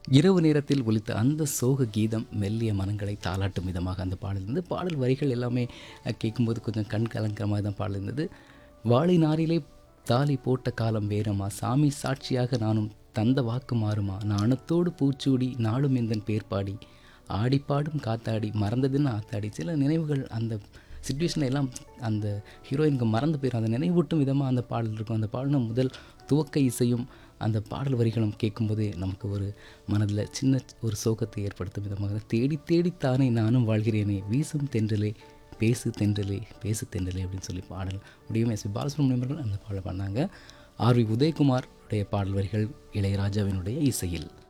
இரவு நேரத்தில் ஒலித்த அந்த சோக கீதம் மெல்லிய மனங்களை தாளாட்டும் விதமாக அந்த பாடல் இருந்தது பாடல் வரிகள் எல்லாமே அஹ், கேட்கும்போது கொஞ்சம் கண் கலங்கிற மாதிரி தான் பாடல் இருந்தது வாழை நாரிலே தாலி போட்ட காலம் வேறமா சாமி சாட்சியாக நானும் தந்த வாக்கு மாறுமா நாணத்தோடு பூச்சூடி நாளும் எந்தன் பேர் பாடி ஆடிப்பாடும் காத்தாடி மறந்ததுன்னு ஆத்தாடி சில நினைவுகள் அந்த சுச்சுவேஷனில் எல்லாம் அந்த ஹீரோயினுக்கு மறந்து போயிடும் அந்த நினைவூட்டும் விதமாக அந்த பாடல் இருக்கும் அந்த பாடலும் முதல் துவக்க இசையும் அந்த பாடல் வரிகளும் கேட்கும்போது நமக்கு ஒரு மனதில் சின்ன ஒரு சோகத்தை ஏற்படுத்தும் விதமாக தேடி தேடித்தானே நானும் வாழ்கிறேனே வீசும் தென்றலே பேசு தென்றலே பேசு தென்றலே அப்படின்னு சொல்லி பாடல் முடியும் எஸ் பி பாலசுப்ரமணியம் அவர்கள் அந்த பாடல் பண்ணாங்க ஆர் வி உதயகுமார் உடைய பாடல் வரிகள் இளையராஜாவினுடைய இசையில்